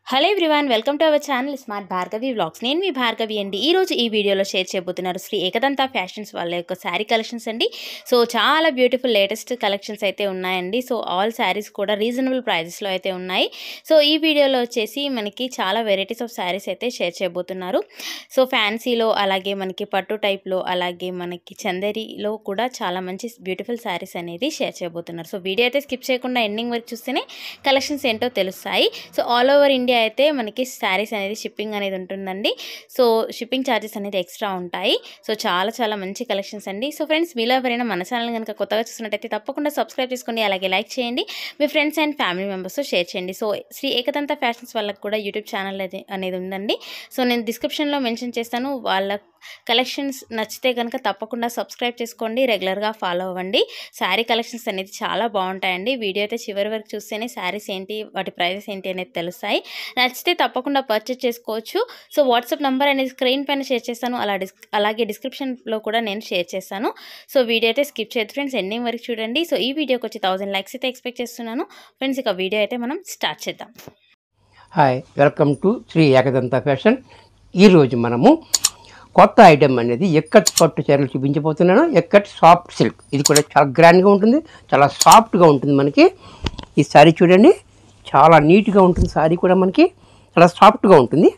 hello everyone welcome to our channel smart Bhargavi vlogs నేను మీ భార్గవి అండి ఈ రోజు ఈ వీడియోలో షేర్ చేయబోతున్నారు శ్రీ ఏకదంత ఫ్యాషన్స్ వాళ్ళ యొక్క శారీ కలెక్షన్స్ అండి సో చాలా బ్యూటిఫుల్ లేటెస్ట్ కలెక్షన్స్ అయితే ఉన్నాయండి సో ఆల్ శారీస్ కూడా రీజనబుల్ ప్రైజెస్లో అయితే ఉన్నాయి సో ఈ వీడియోలో వచ్చేసి మనకి చాలా వెరైటీస్ ఆఫ్ శారీస్ అయితే షేర్ చేయబోతున్నారు సో ఫ్యాన్సీలో అలాగే మనకి పట్టు టైప్లో అలాగే మనకి చందేరిలో కూడా చాలా మంచి బ్యూటిఫుల్ శారీస్ అనేది షేర్ చేయబోతున్నారు సో వీడియో అయితే స్కిప్ చేయకుండా ఎండింగ్ వరకు చూస్తేనే కలెక్షన్స్ ఏంటో తెలుస్తాయి సో ఆల్ ఓవర్ ఇండియా అయితే మనకి శారీస్ అనేది షిప్పింగ్ అనేది ఉంటుందండి సో షిప్పింగ్ ఛార్జెస్ అనేది ఎక్స్ట్రా ఉంటాయి సో చాలా చాలా మంచి కలెక్షన్స్ అండి సో ఫ్రెండ్స్ మీలో ఎవరైనా మన ఛానల్ కనుక కొత్తగా చూస్తున్నట్టయితే తప్పకుండా సబ్స్క్రైబ్ చేసుకోండి అలాగే లైక్ చేయండి మీ ఫ్రెండ్స్ అండ్ ఫ్యామిలీ మెంబర్స్తో షేర్ చేయండి సో శ్రీ ఏకదంత ఫ్యాషన్స్ వాళ్ళకి కూడా యూట్యూబ్ ఛానల్ అది అనేది ఉందండి సో నేను డిస్క్రిప్షన్లో మెన్షన్ చేస్తాను వాళ్ళ కలెక్షన్స్ నచ్చితే కనుక తప్పకుండా సబ్స్క్రైబ్ చేసుకోండి రెగ్యులర్గా ఫాలో అవ్వండి శారీ కలెక్షన్స్ అనేది చాలా బాగుంటాయండి వీడియో అయితే చివరి వరకు చూస్తేనే శారీస్ ఏంటి వాటి ప్రైజెస్ ఏంటి అనేది తెలుస్తాయి నచ్చితే తప్పకుండా పర్చేస్ చేసుకోవచ్చు సో వాట్సాప్ నెంబర్ అనేది స్క్రీన్ పైన షేర్ చేస్తాను అలా డిస్ అలాగే డిస్క్రిప్షన్లో కూడా నేను షేర్ చేస్తాను సో వీడియో అయితే స్కిప్ చేయదు ఫ్రెండ్స్ ఎండింగ్ వరకు చూడండి సో ఈ వీడియోకి వచ్చి థౌసండ్ లైక్స్ అయితే ఎక్స్పెక్ట్ చేస్తున్నాను ఫ్రెండ్స్ ఇక వీడియో అయితే మనం స్టార్ట్ చేద్దాం hi welcome to Shri Ekadanta fashion ఈరోజు మనము కొత్త ఐటెం అనేది ఎక్కట్ పట్టు చీరలు చూపించబోతున్నాను ఎక్కట్ సాఫ్ట్ సిల్క్ ఇది కూడా చాలా గ్రాండ్గా ఉంటుంది చాలా సాఫ్ట్గా ఉంటుంది మనకి ఈ శారీ చూడండి చాలా నీట్గా ఉంటుంది శారీ కూడా మనకి చాలా సాఫ్ట్గా ఉంటుంది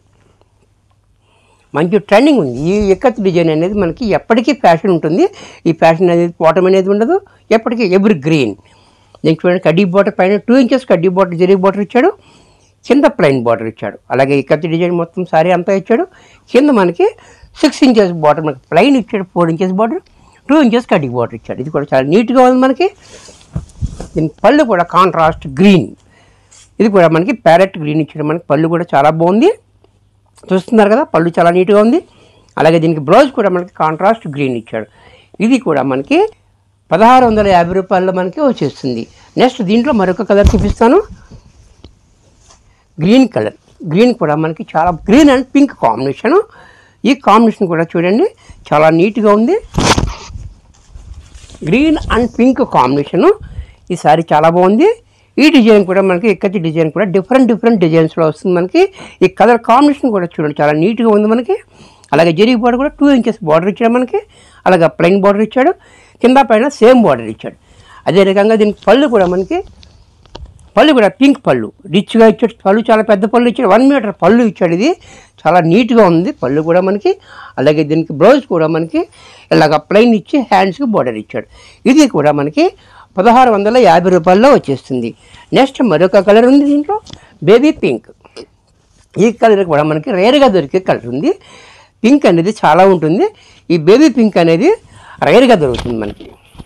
మంచి ట్రెండింగ్ ఉంది ఈ ఎక్కత్ డిజైన్ అనేది మనకి ఎప్పటికీ ఫ్యాషన్ ఉంటుంది ఈ ఫ్యాషన్ అనేది పోవటం అనేది ఉండదు ఎప్పటికీ ఎవరి గ్రీన్ దీనికి చూడండి కడ్డీ బాటర్ పైన టూ ఇంచెస్ కడ్డీ బాటర్ జరీ బాటర్ ఇచ్చాడు కింద ప్లెయిన్ బార్డర్ ఇచ్చాడు అలాగే ఈ కత్తి డిజైన్ మొత్తం సారీ అంతా ఇచ్చాడు కింద మనకి సిక్స్ ఇంచెస్ బార్డర్ మనకి ప్లెయిన్ ఇచ్చాడు four inches border two inches కడ్డీ బార్డర్ ఇచ్చాడు ఇది కూడా చాలా నీట్గా ఉంది మనకి దీని పళ్ళు కూడా కాంట్రాస్ట్ గ్రీన్ ఇది కూడా మనకి ప్యారెట్ గ్రీన్ ఇచ్చాడు మనకి పళ్ళు కూడా చాలా బాగుంది చూస్తున్నారు కదా పళ్ళు చాలా నీట్గా ఉంది అలాగే దీనికి బ్లౌజ్ కూడా మనకి కాంట్రాస్ట్ గ్రీన్ ఇచ్చాడు ఇది కూడా మనకి పదహారు వందల యాభై రూపాయల్లో మనకి వచ్చేస్తుంది నెక్స్ట్ దీంట్లో మరొక కలర్ చూపిస్తాను గ్రీన్ కలర్ గ్రీన్ కూడా మనకి చాలా గ్రీన్ అండ్ పింక్ కాంబినేషను ఈ కాంబినేషన్ కూడా చూడండి చాలా నీట్గా ఉంది గ్రీన్ అండ్ పింక్ కాంబినేషను ఈ సారీ చాలా బాగుంది ఈ డిజైన్ కూడా మనకి ఎక్కటి డిజైన్ కూడా డిఫరెంట్ డిఫరెంట్ డిజైన్స్లో వస్తుంది మనకి ఈ కలర్ కాంబినేషన్ కూడా చూడండి చాలా నీట్గా ఉంది మనకి అలాగే జరీ బార్డర్ కూడా టూ ఇంచెస్ బార్డర్ ఇచ్చాడు మనకి అలాగే ప్లెయిన్ బార్డర్ ఇచ్చాడు కింద పైన సేమ్ బార్డర్ ఇచ్చాడు అదే రకంగా దీనికి పళ్ళు కూడా మనకి పళ్ళు కూడా పింక్ పళ్ళు రిచ్గా ఇచ్చాడు పళ్ళు చాలా పెద్ద పళ్ళు ఇచ్చాడు వన్ మీటర్ పళ్ళు ఇచ్చాడు ఇది చాలా నీట్గా ఉంది పళ్ళు కూడా మనకి అలాగే దీనికి బ్లౌజ్ కూడా మనకి ఇలాగ ప్లెయిన్ ఇచ్చి హ్యాండ్స్కి బార్డర్ ఇచ్చాడు ఇది కూడా మనకి పదహారు వందల యాభై రూపాయల్లో వచ్చేస్తుంది నెక్స్ట్ మరొక కలర్ ఉంది దీంట్లో బేబీ పింక్ ఈ కలర్ కూడా మనకి రేర్గా దొరికే కలర్ ఉంది పింక్ అనేది చాలా ఉంటుంది ఈ బేబీ పింక్ అనేది రేర్గా దొరుకుతుంది మనకి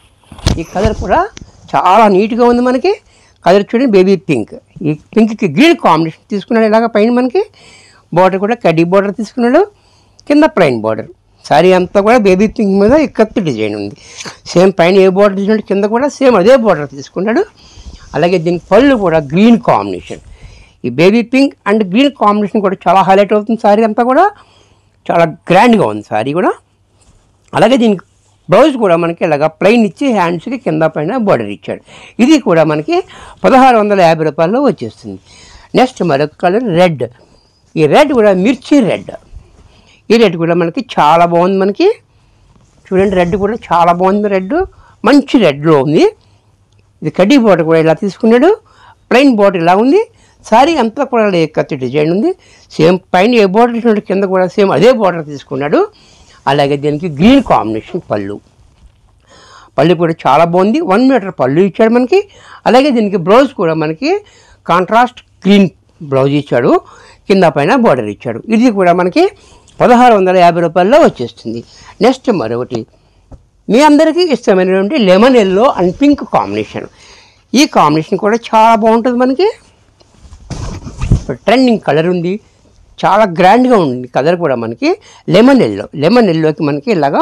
ఈ కలర్ కూడా చాలా నీట్గా ఉంది మనకి కలర్ చూడండి బేబీ పింక్ ఈ పింక్కి గ్రీన్ కాంబినేషన్ తీసుకున్నాడు ఇలాగ పైన మనకి బార్డర్ కూడా కడ్డీ బార్డర్ తీసుకున్నాడు కింద ప్లెయిన్ బార్డర్ సారీ అంతా కూడా బేబీ పింక్ మీద ఇక్కత్తు డిజైన్ ఉంది సేమ్ పైన ఏ బార్డర్ తీసుకున్నాడు కింద కూడా సేమ్ అదే బార్డర్ తీసుకున్నాడు అలాగే దీనికి పళ్ళు కూడా గ్రీన్ కాంబినేషన్ ఈ baby pink and green combination కూడా చాలా హైలైట్ అవుతుంది సారీ అంతా కూడా చాలా గ్రాండ్గా ఉంది సారీ కూడా అలాగే దీనికి బ్లౌజ్ కూడా మనకి ఇలాగ ప్లెయిన్ ఇచ్చి హ్యాండ్స్కి కింద పైన బార్డర్ ఇచ్చాడు ఇది కూడా మనకి పదహారు వందల యాభై రూపాయల్లో వచ్చేస్తుంది నెక్స్ట్ మరొక కలర్ రెడ్ ఈ రెడ్ కూడా మిర్చి రెడ్ ఈ రెడ్ కూడా మనకి చాలా బాగుంది మనకి చూడండి రెడ్ కూడా చాలా బాగుంది రెడ్ మంచి రెడ్లో ఉంది ఇది కడ్డీ బార్డర్ కూడా ఇలా తీసుకున్నాడు ప్లెయిన్ బార్డర్ ఇలా ఉంది సారీ అంతా కూడా కత్తి డిజైన్ ఉంది సేమ్ పైన ఏ బార్డర్ ఇచ్చినట్టు కింద కూడా సేమ్ అదే బార్డర్ తీసుకున్నాడు అలాగే దీనికి గ్రీన్ కాంబినేషన్ పళ్ళు పళ్ళు కూడా చాలా బాగుంది వన్ మీటర్ పళ్ళు ఇచ్చాడు మనకి అలాగే దీనికి బ్లౌజ్ కూడా మనకి కాంట్రాస్ట్ గ్రీన్ బ్లౌజ్ ఇచ్చాడు కింద పైన బార్డర్ ఇచ్చాడు ఇది కూడా మనకి పదహారు వందల యాభై రూపాయల్లో వచ్చేస్తుంది నెక్స్ట్ మరొకటి మీ అందరికీ ఇష్టమైనటువంటి lemon yellow and pink combination ఈ కాంబినేషన్ కూడా చాలా బాగుంటుంది మనకి ట్రెండింగ్ కలర్ ఉంది చాలా గ్రాండ్గా ఉంది కలర్ కూడా మనకి లెమన్ ఎల్లో లెమన్ ఎల్లోకి మనకి ఇలాగా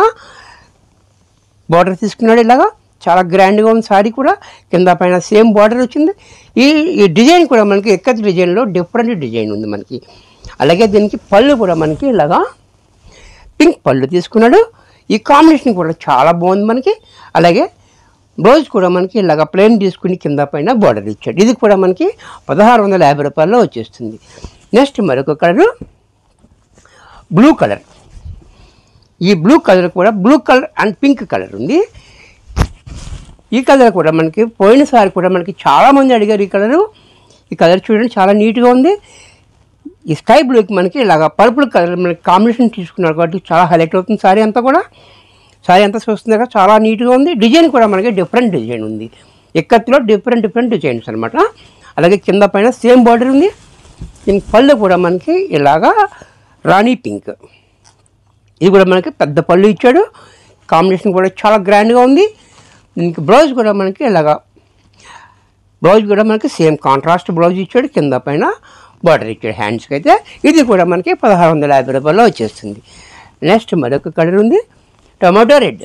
బార్డర్ తీసుకున్నాడు ఇలాగా చాలా గ్రాండ్గా ఉంది సారీ కూడా కింద పైన సేమ్ బార్డర్ వచ్చింది ఈ ఈ డిజైన్ కూడా మనకి ఎక్కత్ డిజైన్లో డిఫరెంట్ డిజైన్ ఉంది మనకి అలాగే దీనికి పళ్ళు కూడా మనకి ఇలాగా పింక్ పళ్ళు తీసుకున్నాడు ఈ కాంబినేషన్ కూడా చాలా బాగుంది మనకి అలాగే బ్లౌజ్ కూడా మనకి ఇలాగ ప్లెయిన్ తీసుకుని కింద పైన బార్డర్ ఇచ్చాడు ఇది కూడా మనకి పదహారు వందల యాభై రూపాయల్లో వచ్చేస్తుంది నెక్స్ట్ మరొక కలరు బ్లూ కలర్ ఈ బ్లూ కలర్ కూడా blue colour and pink colour ఉంది ఈ కలర్ కూడా మనకి పోయినసారి కూడా మనకి చాలామంది అడిగారు ఈ కలరు ఈ కలర్ చూడండి చాలా నీట్గా ఉంది ఈ స్కై బ్లూకి మనకి ఇలాగ పర్పుల్ కలర్ మనకి కాంబినేషన్ తీసుకున్నారు కాబట్టి చాలా హైలైట్ అవుతుంది సారీ అంతా కూడా సారీ అంతా చూస్తుంది కదా చాలా నీట్గా ఉంది డిజైన్ కూడా మనకి డిఫరెంట్ డిజైన్ ఉంది ఎక్కత్తులో డిఫరెంట్ డిఫరెంట్ డిజైన్స్ అనమాట అలాగే కింద పైన సేమ్ బార్డర్ ఉంది దీనికి పళ్ళు కూడా మనకి ఇలాగా రాణి పింక్ ఇది కూడా మనకి పెద్ద పళ్ళు ఇచ్చాడు కాంబినేషన్ కూడా చాలా గ్రాండ్గా ఉంది దీనికి బ్లౌజ్ కూడా మనకి ఇలాగా బ్లౌజ్ కూడా మనకి సేమ్ కాంట్రాస్ట్ బ్లౌజ్ ఇచ్చాడు కింద పైన బార్డర్ ఇచ్చాడు హ్యాండ్స్కి అయితే ఇది కూడా మనకి పదహారు వందల యాభై రూపాయల్లో వచ్చేస్తుంది నెక్స్ట్ మరొక కలర్ ఉంది tomato red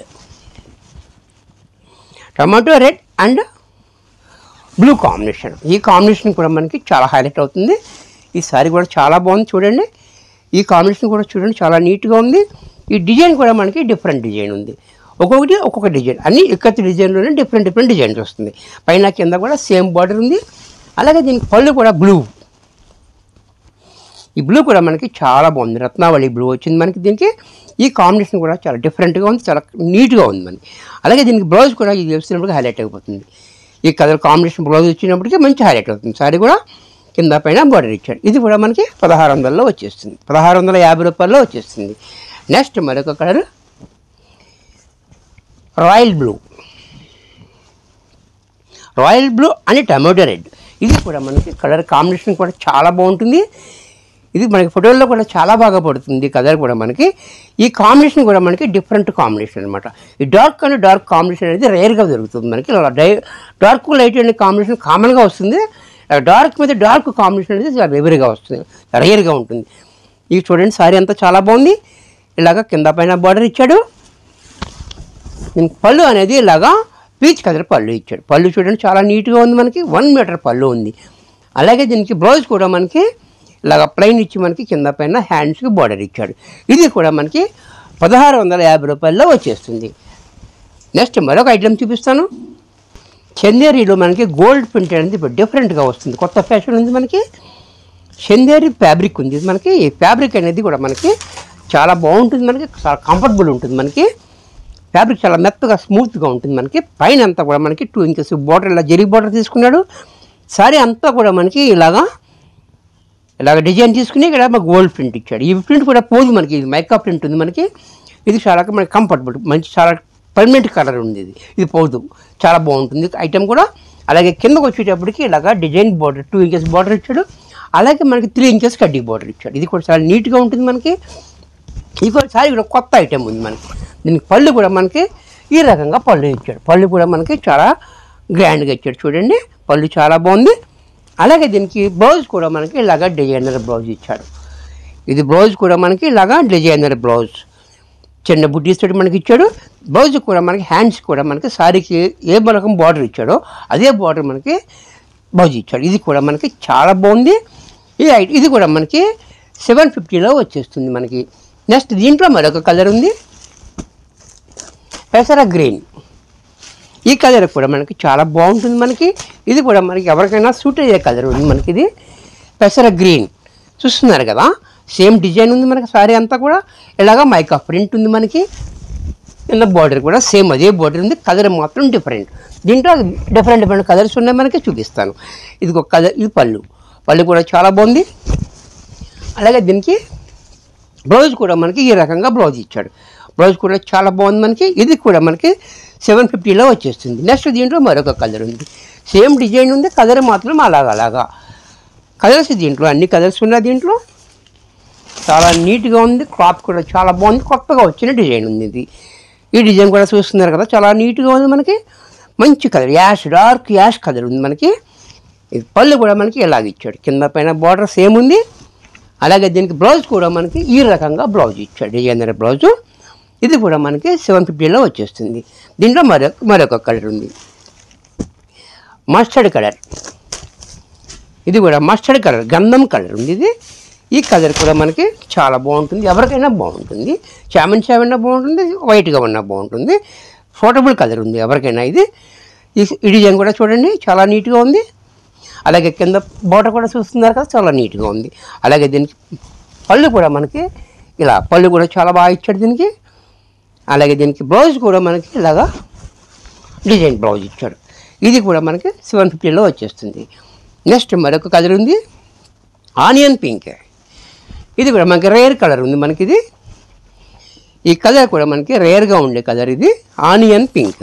tomato red and blue combination ఈ కాంబినేషన్ కూడా మనకి చాలా హైలైట్ అవుతుంది ఈ సారీ కూడా చాలా బాగుంది చూడండి ఈ కాంబినేషన్ కూడా చూడండి చాలా నీట్గా ఉంది ఈ డిజైన్ కూడా మనకి డిఫరెంట్ డిజైన్ ఉంది ఒక్కొక్కటి ఒక్కొక్క డిజైన్ అన్ని ఇక్కత్తి డిజైన్లోనే డిఫరెంట్ డిఫరెంట్ డిజైన్స్ వస్తుంది పైన కింద కూడా సేమ్ బార్డర్ ఉంది అలాగే దీనికి పళ్ళు కూడా బ్లూ ఈ బ్లూ కూడా మనకి చాలా బాగుంది రత్నావళి బ్లూ వచ్చింది మనకి దీనికి ఈ కాంబినేషన్ కూడా చాలా డిఫరెంట్గా ఉంది చాలా నీట్గా ఉంది మనకి అలాగే దీనికి బ్లౌజ్ కూడా ఇది వేసినప్పటికీ హైలైట్ అయిపోతుంది ఈ కలర్ కాంబినేషన్ బ్లౌజ్ వచ్చినప్పటికీ మంచి హైలైట్ అవుతుంది సారీ కూడా కింద పైన బార్డర్ ఇచ్చాడు ఇది కూడా మనకి పదహారు వందల్లో వచ్చేస్తుంది పదహారు వందల యాభై రూపాయల్లో వచ్చేస్తుంది నెక్స్ట్ మరొక colour royal blue royal blue అని టమాటో రెడ్ ఇది కూడా మనకి కలర్ కాంబినేషన్ కూడా చాలా బాగుంటుంది ఇది మనకి ఫోటోల్లో కూడా చాలా బాగా పడుతుంది కలర్ కూడా మనకి ఈ కాంబినేషన్ కూడా మనకి డిఫరెంట్ కాంబినేషన్ అనమాట ఈ డార్క్ అండ్ డార్క్ కాంబినేషన్ అనేది రేర్గా దొరుకుతుంది మనకి ఇలా డై డార్క్ లైట్ అనే కాంబినేషన్ కామన్గా వస్తుంది డార్క్ మీద డార్క్ కాంబినేషన్ అనేది చాలా రేరుగా వస్తుంది రేర్గా ఉంటుంది ఇది చూడండి సారీ అంతా చాలా బాగుంది ఇలాగ కింద పైన బార్డర్ ఇచ్చాడు దీనికి పళ్ళు అనేది ఇలాగా పీచ్ కలర్ పళ్ళు ఇచ్చాడు పళ్ళు చూడండి చాలా నీట్గా ఉంది మనకి వన్ మీటర్ పళ్ళు ఉంది అలాగే దీనికి బ్లౌజ్ కూడా మనకి ఇలాగ ప్లెయిన్ ఇచ్చి మనకి కింద పైన హ్యాండ్స్కి బార్డర్ ఇచ్చాడు ఇది కూడా మనకి పదహారు వందల యాభై రూపాయల్లో వచ్చేస్తుంది నెక్స్ట్ మరొక ఐటెం చూపిస్తాను చందేరిలో మనకి గోల్డ్ ప్రింట్ అనేది ఇప్పుడు డిఫరెంట్గా వస్తుంది కొత్త ఫ్యాషన్ ఉంది మనకి చందేరి ఫ్యాబ్రిక్ ఉంది ఇది మనకి ఈ ఫ్యాబ్రిక్ అనేది కూడా మనకి చాలా బాగుంటుంది మనకి చాలా కంఫర్టబుల్ ఉంటుంది మనకి ఫ్యాబ్రిక్ చాలా మెత్తగా స్మూత్గా ఉంటుంది మనకి పైన అంతా కూడా మనకి టూ ఇంచెస్ బార్డర్ ఇలా జరీ బార్డర్ తీసుకున్నాడు సారీ అంతా కూడా మనకి ఇలాగా ఇలాగ డిజైన్ తీసుకుని ఇక్కడ మాకు గోల్డ్ ప్రింట్ ఇచ్చాడు ఈ ప్రింట్ కూడా పోదు మనకి ఇది మైకా ప్రింట్ ఉంది మనకి ఇది చాలా మనకి కంఫర్టబుల్ మంచి చాలా పర్మనెంట్ కలర్ ఉంది ఇది ఇది పోదు చాలా బాగుంటుంది ఐటమ్ కూడా అలాగే కిందకు వచ్చేటప్పటికి ఇలాగా design border two inches border ఇచ్చాడు అలాగే మనకి త్రీ ఇంచెస్ కడ్డీ బార్డర్ ఇచ్చాడు ఇది కూడా చాలా నీట్గా ఉంటుంది మనకి ఇది కూడా సారీ కూడా కొత్త ఐటెం ఉంది మనకి దీనికి పళ్ళు కూడా మనకి ఈ రకంగా పళ్ళు ఇచ్చాడు పళ్ళు కూడా మనకి చాలా గ్రాండ్గా ఇచ్చాడు చూడండి పళ్ళు చాలా బాగుంది అలాగే దీనికి బ్లౌజ్ కూడా మనకి ఇలాగా డిజైనర్ బ్లౌజ్ ఇచ్చాడు ఇది బ్లౌజ్ కూడా మనకి ఇలాగా డిజైనర్ బ్లౌజ్ చిన్న బుడ్డీస్ తోటి మనకి ఇచ్చాడు బ్లౌజ్ కూడా మనకి హ్యాండ్స్ కూడా మనకి సారీకి ఏ రకం బార్డర్ ఇచ్చాడో అదే బార్డర్ మనకి బ్లౌజ్ ఇచ్చాడు ఇది కూడా మనకి చాలా బాగుంది ఇది ఐ- ఇది కూడా మనకి సెవెన్ ఫిఫ్టీలో వచ్చేస్తుంది మనకి నెక్స్ట్ దీంట్లో మరొక కలర్ ఉంది పెసర గ్రీన్ ఈ కలర్ కూడా మనకి చాలా బాగుంటుంది మనకి ఇది కూడా మనకి ఎవరికైనా సూట్ అయ్యే కలర్ ఉంది మనకి ఇది పెసర గ్రీన్ చూస్తున్నారు కదా సేమ్ డిజైన్ ఉంది మనకి సారీ అంతా కూడా ఇలాగా మైకా ప్రింట్ ఉంది మనకి కింద బార్డర్ కూడా సేమ్ అదే బార్డర్ ఉంది కలర్ మాత్రం డిఫరెంట్ దీంట్లో డిఫరెంట్ డిఫరెంట్ కలర్స్ ఉన్నాయి మనకి చూపిస్తాను ఇది ఒక కలర్ ఇది పళ్ళు పళ్ళు కూడా చాలా బాగుంది అలాగే దీనికి బ్లౌజ్ కూడా మనకి ఈ రకంగా బ్లౌజ్ ఇచ్చాడు బ్లౌజ్ కూడా చాలా బాగుంది మనకి ఇది కూడా మనకి సెవెన్ ఫిఫ్టీలో వచ్చేస్తుంది నెక్స్ట్ దీంట్లో మరొక కలర్ ఉంది సేమ్ డిజైన్ ఉంది కలర్ మాత్రం అలాగా అలాగా కలర్స్ దీంట్లో అన్ని కలర్స్ ఉన్నాయి దీంట్లో చాలా నీట్గా ఉంది క్లాత్ కూడా చాలా బాగుంది కొత్తగా వచ్చిన డిజైన్ ఉంది ఇది ఈ డిజైన్ కూడా చూస్తున్నారు కదా చాలా నీట్గా ఉంది మనకి మంచి colour ash dark ash colour ఉంది మనకి ఇది పళ్ళు కూడా మనకి ఇలాగ ఇచ్చాడు కింద పైన బార్డర్ సేమ్ ఉంది అలాగే దీనికి బ్లౌజ్ కూడా మనకి ఈ రకంగా బ్లౌజ్ ఇచ్చాడు డిజైనర్ బ్లౌజు ఇది కూడా మనకి సెవెన్ ఫిఫ్టీలో వచ్చేస్తుంది దీంట్లో మరొక మరొక కలర్ ఉంది మస్టర్డ్ కలర్ ఇది కూడా మస్టర్డ్ కలర్ గంధం కలర్ ఉంది ఇది ఈ కలర్ కూడా మనకి చాలా బాగుంటుంది ఎవరికైనా బాగుంటుంది చామన్ చామన్నా బాగుంటుంది వైట్గా ఉన్నా బాగుంటుంది సూటబుల్ కలర్ ఉంది ఎవరికైనా ఇది ఈ ఈ డిజైన్ కూడా చూడండి చాలా నీట్గా ఉంది అలాగే కింద బోట కూడా చూస్తున్నారు కదా చాలా నీట్గా ఉంది అలాగే దీనికి పళ్ళు కూడా మనకి ఇలా పళ్ళు కూడా చాలా బాగా ఇచ్చాడు దీనికి అలాగే దీనికి బ్లౌజ్ కూడా మనకి ఇలాగా డిజైన్ బ్లౌజ్ ఇచ్చాడు ఇది కూడా మనకి సెవెన్ ఫిఫ్టీలో వచ్చేస్తుంది నెక్స్ట్ మరొక కలర్ ఉంది ఆనియన్ పింక్ ఇది కూడా మనకి రేర్ కలర్ ఉంది మనకి ఇది ఈ కలర్ కూడా మనకి రేర్గా ఉండే కలర్ ఇది ఆనియన్ పింక్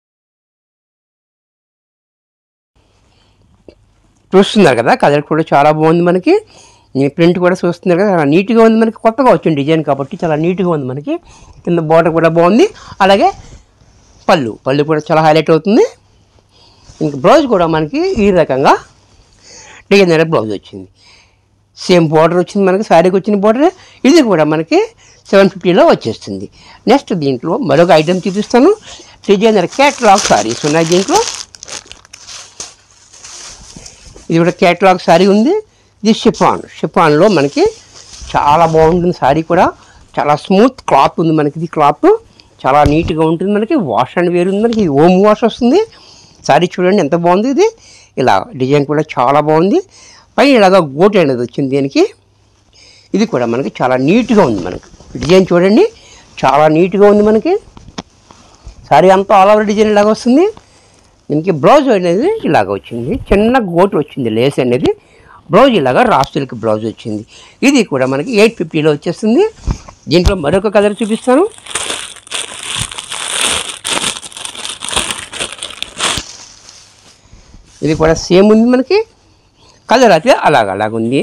చూస్తున్నారు కదా కలర్ కూడా చాలా బాగుంది మనకి ఈ ప్రింట్ కూడా చూస్తున్నారు కదా చాలా నీట్గా ఉంది మనకి కొత్తగా వచ్చింది డిజైన్ కాబట్టి చాలా నీట్గా ఉంది మనకి కింద బార్డర్ కూడా బాగుంది అలాగే పళ్ళు పళ్ళు కూడా చాలా హైలైట్ అవుతుంది ఇంకా బ్లౌజ్ కూడా మనకి ఈ రకంగా డిజైనర్ బ్లౌజ్ వచ్చింది సేమ్ బార్డర్ వచ్చింది మనకి శారీకి వచ్చిన బార్డర్ ఇది కూడా మనకి సెవెన్ ఫిఫ్టీలో వచ్చేస్తుంది నెక్స్ట్ దీంట్లో మరొక ఐటెం చూపిస్తాను డిజైనర్ క్యాట్లాగ్ సారీస్ ఉన్నాయి దీంట్లో ఇది కూడా క్యాట్లాగ్ శారీ ఉంది ఇది షిఫాన్ షిఫాన్లో మనకి చాలా బాగుంటుంది శారీ కూడా చాలా స్మూత్ క్లాత్ ఉంది మనకి ఇది క్లాత్ చాలా నీట్గా ఉంటుంది మనకి వాష్ అండ్ వేరు ఉంది మనకి ఓమ్ వాష్ వస్తుంది శారీ చూడండి ఎంత బాగుంది ఇది ఇలా డిజైన్ కూడా చాలా బాగుంది పైన ఇలాగా గోట్ అనేది వచ్చింది దీనికి ఇది కూడా మనకి చాలా నీట్గా ఉంది మనకి డిజైన్ చూడండి చాలా నీట్గా ఉంది మనకి శారీ అంతా ఆల్ ఓవర్ డిజైన్ ఇలాగ వస్తుంది దీనికి బ్లౌజ్ అనేది ఇలాగ వచ్చింది చిన్న గోటు వచ్చింది లేస్ అనేది బ్లౌజ్ ఇలాగా రాస్తులకి బ్లౌజ్ వచ్చింది ఇది కూడా మనకి ఎయిట్ ఫిఫ్టీలో వచ్చేస్తుంది దీంట్లో మరొక కలర్ చూపిస్తాను ఇది కూడా సేమ్ ఉంది మనకి కలర్ అయితే అలాగ అలాగ ఉంది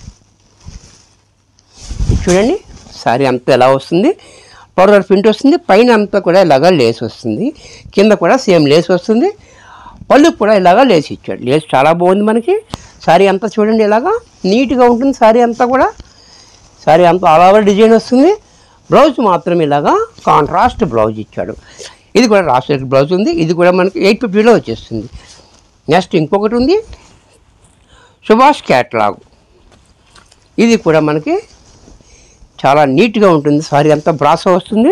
చూడండి సారీ అంతా ఎలా వస్తుంది పౌడర్ ప్రింట్ వస్తుంది పైన అంతా కూడా ఇలాగా లేస్ వస్తుంది కింద కూడా సేమ్ లేస్ వస్తుంది పళ్ళు కూడా ఇలాగా లేస్ ఇచ్చాడు లేస్ చాలా బాగుంది మనకి సారీ అంతా చూడండి ఇలాగా నీట్గా ఉంటుంది సారీ అంతా కూడా సారీ అంతా ఆల్ ఓవర్ డిజైన్ వస్తుంది బ్లౌజ్ మాత్రం ఇలాగా కాంట్రాస్ట్ బ్లౌజ్ ఇచ్చాడు ఇది కూడా రాస్ట్ బ్లౌజ్ ఉంది ఇది కూడా మనకి ఎయిట్ ఫిఫ్టీలో వచ్చేస్తుంది నెక్స్ట్ ఇంకొకటి ఉంది సుభాష్ క్యాట్లాగ్ ఇది కూడా మనకి చాలా నీట్గా ఉంటుంది సారీ అంతా బ్రాసో వస్తుంది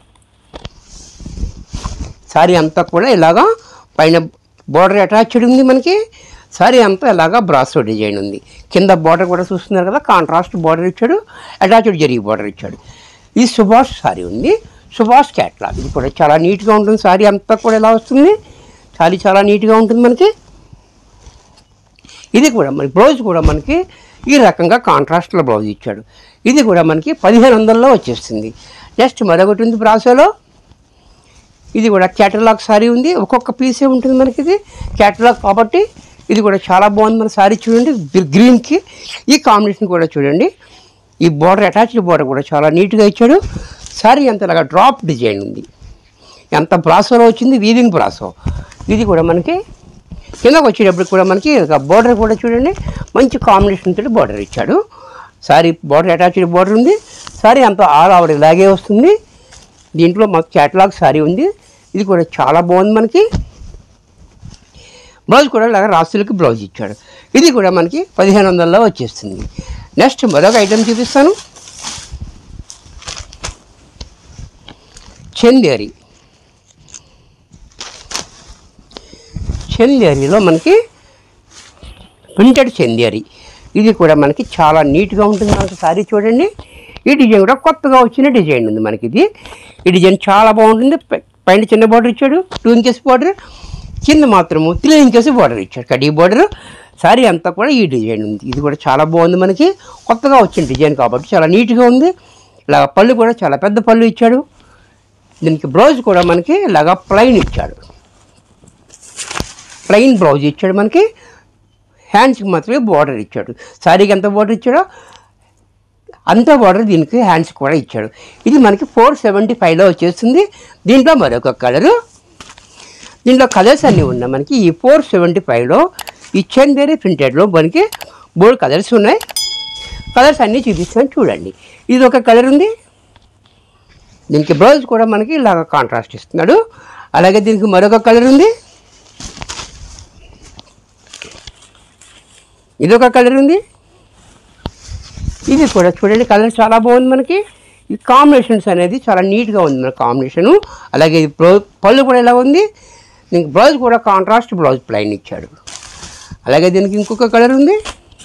సారీ అంతా కూడా ఇలాగా పైన బార్డర్ అటాచ్డ్ ఉంది మనకి సారీ అంతా ఇలాగా బ్రాసో డిజైన్ ఉంది కింద బార్డర్ కూడా చూస్తున్నారు కదా కాంట్రాస్ట్ బార్డర్ ఇచ్చాడు అటాచ్డ్ జరిగి బార్డర్ ఇచ్చాడు ఇది సుభాష్ సారీ ఉంది సుభాష్ క్యాట్లాగ్ ఇది కూడా చాలా నీట్గా ఉంటుంది సారీ అంతా కూడా ఎలా వస్తుంది సారీ చాలా నీట్గా ఉంటుంది మనకి ఇది కూడా మన బ్లౌజ్ కూడా మనకి ఈ రకంగా కాంట్రాస్ట్లో బ్లౌజ్ ఇచ్చాడు ఇది కూడా మనకి పదిహేను వందల్లో వచ్చేస్తుంది నెక్స్ట్ మరొకటి ఉంది బ్రాసోలో ఇది కూడా క్యాటలాగ్ సారీ ఉంది ఒక్కొక్క పీసే ఉంటుంది మనకి ఇది క్యాటలాగ్ కాబట్టి ఇది కూడా చాలా బాగుంది మన సారీ చూడండి గ్రీ- గ్రీన్కి ఈ కాంబినేషన్ కూడా చూడండి ఈ బార్డర్ అటాచ్డ్ బార్డర్ కూడా చాలా నీట్గా ఇచ్చాడు సారీ అంత ఇలాగా డ్రాప్ డిజైన్ ఉంది ఎంత బ్రాసోలో వచ్చింది వీవింగ్ బ్రాసో ఇది కూడా మనకి కిందకు వచ్చేటప్పుడు కూడా మనకి ఒక బార్డర్ కూడా చూడండి మంచి కాంబినేషన్ తోటి బార్డర్ ఇచ్చాడు సారీ బార్డర్ అటాచ్డ్ బార్డర్ ఉంది సారీ అంత ఆల్ ఆవిడ ఇలాగే వస్తుంది దీంట్లో మాకు క్యాటలాగ్ సారీ ఉంది ఇది కూడా చాలా బాగుంది మనకి బ్లౌజ్ కూడా ఇలాగ రాసులకి బ్లౌజ్ ఇచ్చాడు ఇది కూడా మనకి పదిహేను వందల్లో వచ్చేస్తుంది నెక్స్ట్ మరొక ఐటెం చూపిస్తాను చందేరి చందేరిలో మనకి ప్రింటెడ్ చందేరి ఇది కూడా మనకి చాలా నీట్గా ఉంటుంది మనకి సారీ చూడండి ఈ డిజైన్ కూడా కొత్తగా వచ్చిన డిజైన్ ఉంది మనకి ఇది ఈ డిజైన్ చాలా బాగుంటుంది పై- పైన చిన్న బార్డర్ ఇచ్చాడు టూ ఇంచెస్ బార్డర్ కింద మాత్రము త్రీ ఇంచెస్ బార్డర్ ఇచ్చాడు కడీ బార్డర్ సారీ అంతా కూడా ఈ డిజైన్ ఉంది ఇది కూడా చాలా బాగుంది మనకి కొత్తగా వచ్చిన డిజైన్ కాబట్టి చాలా నీట్గా ఉంది ఇలా పళ్ళు కూడా చాలా పెద్ద పళ్ళు ఇచ్చాడు దీనికి బ్లౌజ్ కూడా మనకి ఇలాగా ప్లెయిన్ ఇచ్చాడు ప్లెయిన్ బ్లౌజ్ ఇచ్చాడు మనకి హ్యాండ్స్కి మాత్రమే బార్డర్ ఇచ్చాడు శారీకి ఎంత బార్డర్ ఇచ్చాడో అంత బార్డర్ దీనికి హ్యాండ్స్ కూడా ఇచ్చాడు ఇది మనకి ఫోర్ సెవెంటీ ఫైవ్లో వచ్చేస్తుంది దీంట్లో మరొక కలరు దీంట్లో కలర్స్ అన్నీ ఉన్నాయి మనకి ఈ ఫోర్ సెవెంటీ ఫైవ్లో ఈ చందేరి ప్రింటెడ్లో మనకి మూడు కలర్స్ ఉన్నాయి కలర్స్ అన్నీ చూపిస్తాను చూడండి ఇది ఒక కలర్ ఉంది దీనికి బ్లౌజ్ కూడా మనకి ఇలాగ కాంట్రాస్ట్ ఇస్తున్నాడు అలాగే దీనికి మరొక కలర్ ఉంది ఇది ఒక కలర్ ఉంది ఇది కూడా చూడండి కలర్ చాలా బాగుంది మనకి ఈ కాంబినేషన్స్ అనేది చాలా నీట్గా ఉంది మన కాంబినేషను అలాగే ఈ బ్లౌజ్ పళ్ళు కూడా ఎలా ఉంది దీనికి బ్లౌజ్ కూడా కాంట్రాస్ట్ బ్లౌజ్ ప్లైన్ ఇచ్చాడు అలాగే దీనికి ఇంకొక కలర్ ఉంది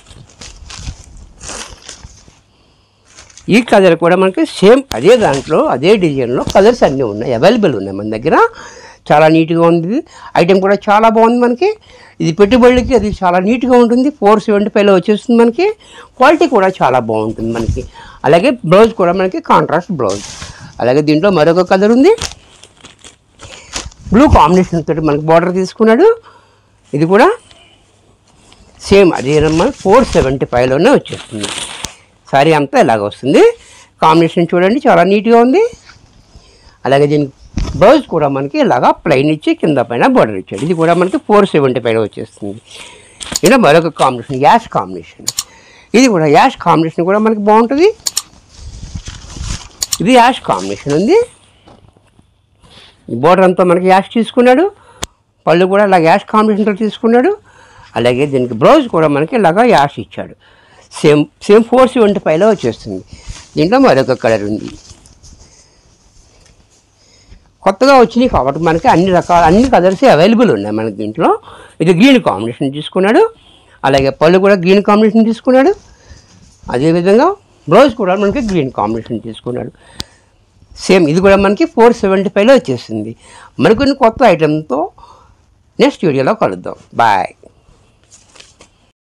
ఈ కలర్ కూడా మనకి సేమ్ అదే దాంట్లో అదే డిజైన్లో కలర్స్ అన్నీ ఉన్నాయి అవైలబుల్ ఉన్నాయి మన దగ్గర చాలా నీట్గా ఉంది ఐటెం కూడా చాలా బాగుంది మనకి ఇది పెట్టుబడులకి అది చాలా నీట్గా ఉంటుంది ఫోర్ సెవెంటీ ఫైవ్లో వచ్చేస్తుంది మనకి క్వాలిటీ కూడా చాలా బాగుంటుంది మనకి అలాగే బ్లౌజ్ కూడా మనకి కాంట్రాస్ట్ బ్లౌజ్ అలాగే దీంట్లో మరొక కలర్ ఉంది బ్లూ కాంబినేషన్ తోటి మనకి బార్డర్ తీసుకున్నాడు ఇది కూడా సేమ్ అదేనమ్మా ఫోర్ సెవెంటీ ఫైవ్లోనే వచ్చేస్తుంది సారీ అంతా ఇలాగ వస్తుంది కాంబినేషన్ చూడండి చాలా నీట్గా ఉంది అలాగే దీనికి బ్లౌజ్ కూడా మనకి ఇలాగా ప్లెయిన్ ఇచ్చి కింద పైన బార్డర్ ఇచ్చాడు ఇది కూడా మనకి ఫోర్ సెవెంటీ ఫైవ్ వచ్చేస్తుంది ఇలా మరొక కాంబినేషన్ యాష్ కాంబినేషన్ ఇది కూడా యాష్ కాంబినేషన్ కూడా మనకి బాగుంటుంది ఇది యాష్ కాంబినేషన్ ఉంది ఈ బోర్డర్ అంతా మనకి యాష్ తీసుకున్నాడు పళ్ళు కూడా ఇలాగ యాష్ కాంబినేషన్తో తీసుకున్నాడు అలాగే దీనికి బ్లౌజ్ కూడా మనకి ఇలాగా యాష్ ఇచ్చాడు సేమ్ సేమ్ ఫోర్ సెవెంటీ ఫైవ్లో వచ్చేస్తుంది దీంట్లో మరొక కలర్ ఉంది కొత్తగా వచ్చినాయి కాబట్టి మనకి అన్ని రకాల అన్ని కలర్స్ అవైలబుల్ ఉన్నాయి మనకి దీంట్లో ఇది గ్రీన్ కాంబినేషన్ తీసుకున్నాడు అలాగే పళ్ళు కూడా గ్రీన్ కాంబినేషన్ తీసుకున్నాడు అదేవిధంగా బ్లౌజ్ కూడా మనకి గ్రీన్ కాంబినేషన్ తీసుకున్నాడు సేమ్ ఇది కూడా మనకి ఫోర్ సెవెంటీ ఫైవ్లో వచ్చేస్తుంది మరికొన్ని కొత్త ఐటెంతో నెక్స్ట్ వీడియోలో కలుద్దాం బాయ్